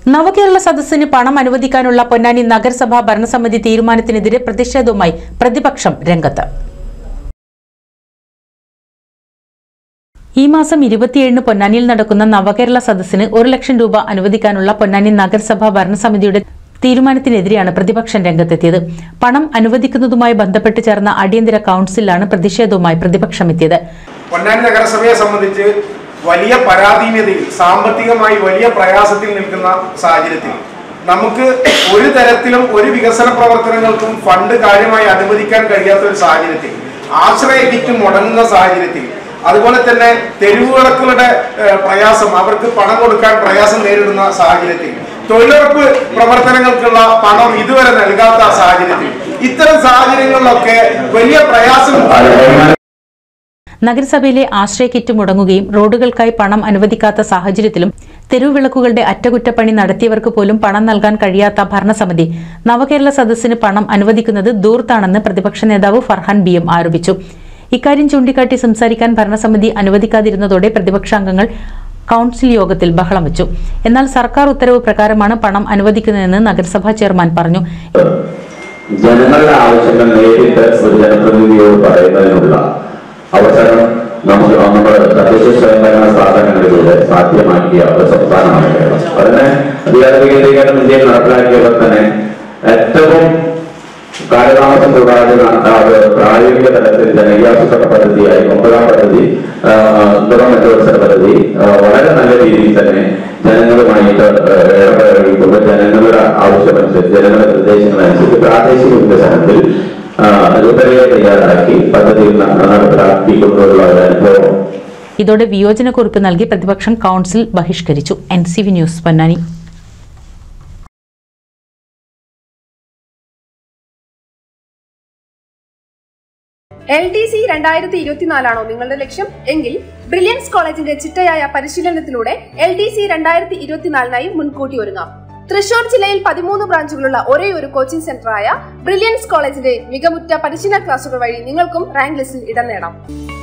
നവകേരള സദസ്സിന് പണം അനുവദിക്കാനുള്ള പൊന്നാനി നഗരസഭാ ഭരണസമിതി തീരുമാനത്തിനെതിരെ പ്രതിഷേധവുമായി പ്രതിപക്ഷം രംഗത്ത് ഈ മാസം ഇരുപത്തിയേഴിന് പൊന്നാനിയിൽ നടക്കുന്ന നവകേരള സദസ്സിന് ഒരു ലക്ഷം രൂപ അനുവദിക്കാനുള്ള പൊന്നാനി നഗരസഭാ ഭരണസമിതിയുടെ തീരുമാനത്തിനെതിരെയാണ് പ്രതിപക്ഷം രംഗത്തെത്തിയത് പണം അനുവദിക്കുന്നതുമായി ബന്ധപ്പെട്ട് ചേർന്ന അടിയന്തര കൌൺസിലാണ് പ്രതിഷേധവുമായി പ്രതിപക്ഷം എത്തിയത് പൊന്നാനി നഗരസഭയെ സംബന്ധിച്ച് വലിയ പരാധീനതയിൽ സാമ്പത്തികമായി വലിയ പ്രയാസത്തിൽ നിൽക്കുന്ന സാഹചര്യത്തിൽ നമുക്ക് ഒരു തരത്തിലും ഒരു വികസന പ്രവർത്തനങ്ങൾക്കും ഫണ്ട് കാര്യമായി അനുവദിക്കാൻ കഴിയാത്ത ഒരു സാഹചര്യത്തിൽ ആശ്രയ കിറ്റ് മുടങ്ങുന്ന സാഹചര്യത്തിൽ അതുപോലെ തന്നെ തെരുവുവിളക്കുകളുടെ ഏഹ്, പ്രയാസം അവർക്ക് പണം കൊടുക്കാൻ പ്രയാസം നേരിടുന്ന സാഹചര്യത്തിൽ തൊഴിലുറപ്പ് പ്രവർത്തനങ്ങൾക്കുള്ള പണം ഇതുവരെ നൽകാത്ത സാഹചര്യത്തിൽ ഇത്തരം സാഹചര്യങ്ങളിലൊക്കെ വലിയ പ്രയാസം നഗരസഭയിലെ ആശ്രയ കിറ്റ് മുടങ്ങുകയും റോഡുകൾക്കായി പണം അനുവദിക്കാത്ത സാഹചര്യത്തിലും തെരുവിളക്കുകളുടെ അറ്റകുറ്റപ്പണി നടത്തിയവർക്ക് പോലും പണം നൽകാൻ കഴിയാത്ത ഭരണസമിതി നവകേരള സദസ്സിന് പണം അനുവദിക്കുന്നത് ദൂർത്താണെന്ന് പ്രതിപക്ഷ നേതാവ് ഫർഹാൻ ബി എം ആരോപിച്ചു ഇക്കാര്യം ചൂണ്ടിക്കാട്ടി സംസാരിക്കാൻ ഭരണസമിതി അനുവദിക്കാതിരുന്നതോടെ പ്രതിപക്ഷാംഗങ്ങൾ കൌൺസിൽ യോഗത്തിൽ ബഹളം വെച്ചു എന്നാൽ സർക്കാർ ഉത്തരവ് പ്രകാരമാണ് പണം അനുവദിക്കുന്നതെന്ന് നഗരസഭാ ചെയർമാൻ പറഞ്ഞു ജനങ്ങളുടെ ആവശ്യങ്ങൾ നേരിട്ട് ഒരു ജനപ്രതിനിധിയോട് പറയുന്നതിനുള്ള അവസരം നമുക്ക് നമ്മുടെ തദ്ദേശ സ്വയംഭരണ സ്ഥാപനങ്ങളിലൂടെ സാധ്യമാക്കിയ ഒരു സംസ്ഥാനമാണ് കേരളം അതിനെ അധികാര കേന്ദ്രീകരണം ഇന്ത്യയിൽ നടപ്പിലാക്കിയപ്പോൾ തന്നെ ഏറ്റവും കാലതാമസം കൂടാതെ ന- അത് പ്രായോഗിക തലത്തിൽ ജനകീയാസൂത്രണ പദ്ധതിയായി ഒമ്പതാം പദ്ധതി ആ, ഒമ്പതാം മെട്രോത്സവ പദ്ധതി ആ, വളരെ നല്ല രീതിയിൽ തന്നെ ജനങ്ങളുമായിട്ട് ആ, ഇടപഴകിക്കൊണ്ട് ജനങ്ങളുടെ ആവശ്യമനുസരിച്ച് ജനങ്ങളുടെ നിർദ്ദേശങ്ങളനുസരിച്ച് പ്രാദേശിക വികസനത്തിൽ ആ, രൂപരേഖ തയ്യാറാക്കി പദ്ധതിയിൽ ന- നടപ്പിലാക്കിക്കൊണ്ടുള്ള ഒരു അനുഭവം ഇതോടെ വിയോജനക്കുറിപ്പ് നൽകി പ്രതിപക്ഷം കൌൺസിൽ ബഹിഷ്കരിച്ചു N C V news Ponnani L D C രണ്ടായിരത്തി ഇരുപത്തിനാലാണോ നിങ്ങളുടെ ലക്ഷ്യം എങ്കിൽ ബ്രില്യൻസ് കോളേജിന്റെ ചിട്ടയായ പരിശീലനത്തിലൂടെ എൽ ഡി സി രണ്ടായിരത്തി ഇരുപത്തിനാലിനായി മുൻകൂട്ടി ഒരുങ്ങാം തൃശൂർ ജില്ലയിൽ പതിമൂന്ന് ബ്രാഞ്ചുകളുള്ള ഒരേ ഒരു കോച്ചിംഗ് സെന്ററായ ബ്രില്യൻസ് കോളേജിന്റെ മികവുറ്റ പരിശീലന ക്ലാസുകൾ വഴി നിങ്ങൾക്കും റാങ്ക് ലിസ്റ്റിൽ ഇടം നേടാം